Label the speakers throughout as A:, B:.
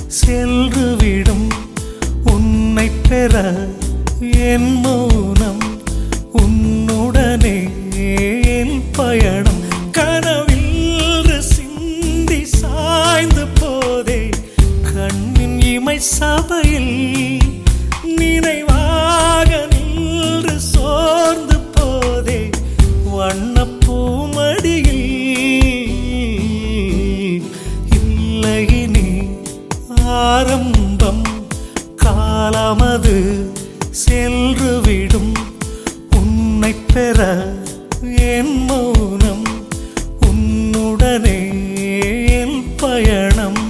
A: சென்றுவிடும் உன்னை பெற என் மௌனம் உன்னுடனே என் பயணம் கனவில் சிந்தி சாய்ந்து போதே கண்ணின் இமை சபையில் நினைவாக நின்று சோர்ந்து போதே வண்ணப்பூமடியில் இல்லை நீ ஆரம்பம் காலமது சென்றுவிடும் உன்னை பெற என் மௌனம் உன்னுடனே என் பயணம்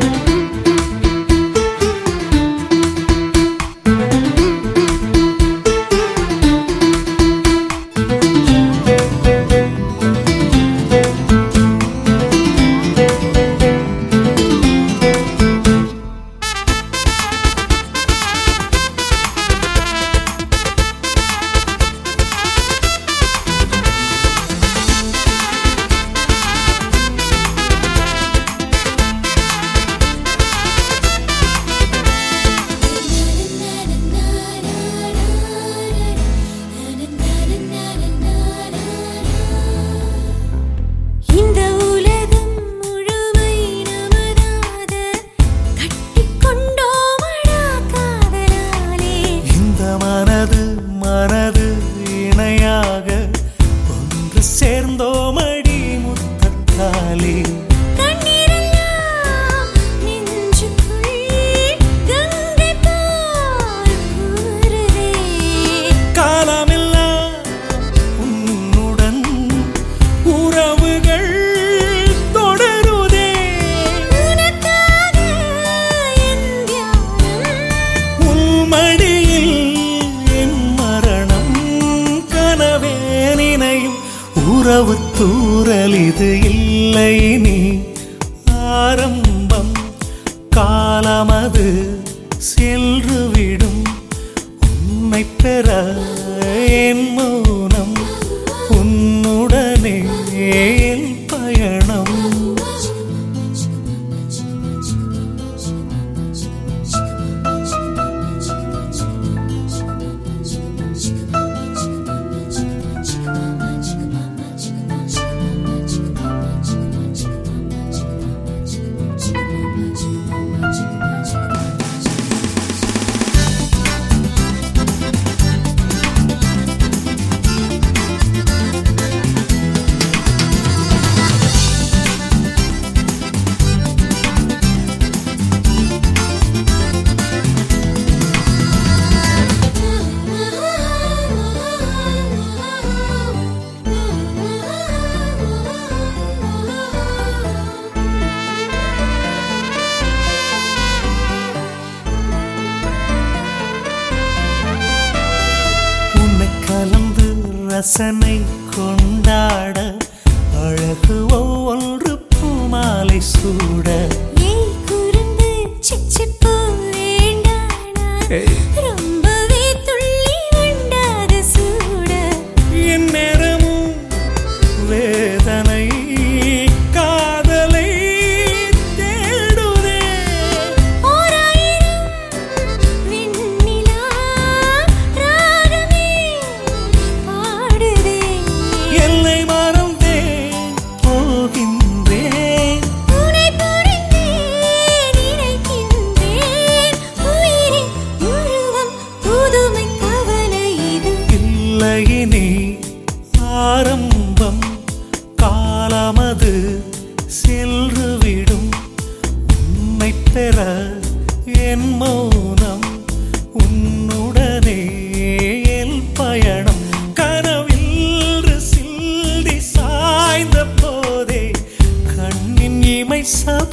B: இந்த உலகம் முழுமை நமதாத கட்டிக்கொண்டோமடா காதலாலே
A: இந்த மனது மனது இணையாக ஒன்று சேர்ந்தோமடி முத்தத்தாலே
B: கண்ணீரெல்லாம் நெஞ்சுக்குள் கங்கை போல் ஊறுதே
A: காலமெல்லாம் உன்னுடன் உறவுகள் தொடருதே
B: உனக்காக என் தியானம்
A: உள்மடியில் என் மரணம் கனவே நினையும் உறவு தூரல் இது இல்லை நீ ஆரம்பம் காலமது சென்றுவிடும் உன்னை பெற என் மௌனம் உன்னுடனே என் பயணம் உன்னை கலந்து ரசனை கொண்டாட அழகு ஒவ்வொன்று பூமாலை சூட
B: ஏய் குறும்பு சிச்சிப்பூ வேண்டானா
A: ஏய்.
B: ரொம்பவே துள்ளி வண்டாத சூட
A: என் நேரமும் வேதனை காதலை தேடுதே
B: ஓராயிரம் விண்ணிலா ராகமே பாடுதே
A: எல்லை மறந்தேன் போகின்றேன்
B: உனை புரிந்தேன் நினைக்கின்றேன் உயிரின் உருவம் புதுமை கவலை இது
A: இல்லை நீ ஆரம்பம் காலமது சென்றுவிடும் உன்னை பெற என் மௌனம் உன்னுடனே என் பயணம் கனவில் சிந்தி சாய்ந்த போதே கண்ணின் இமை சபையில்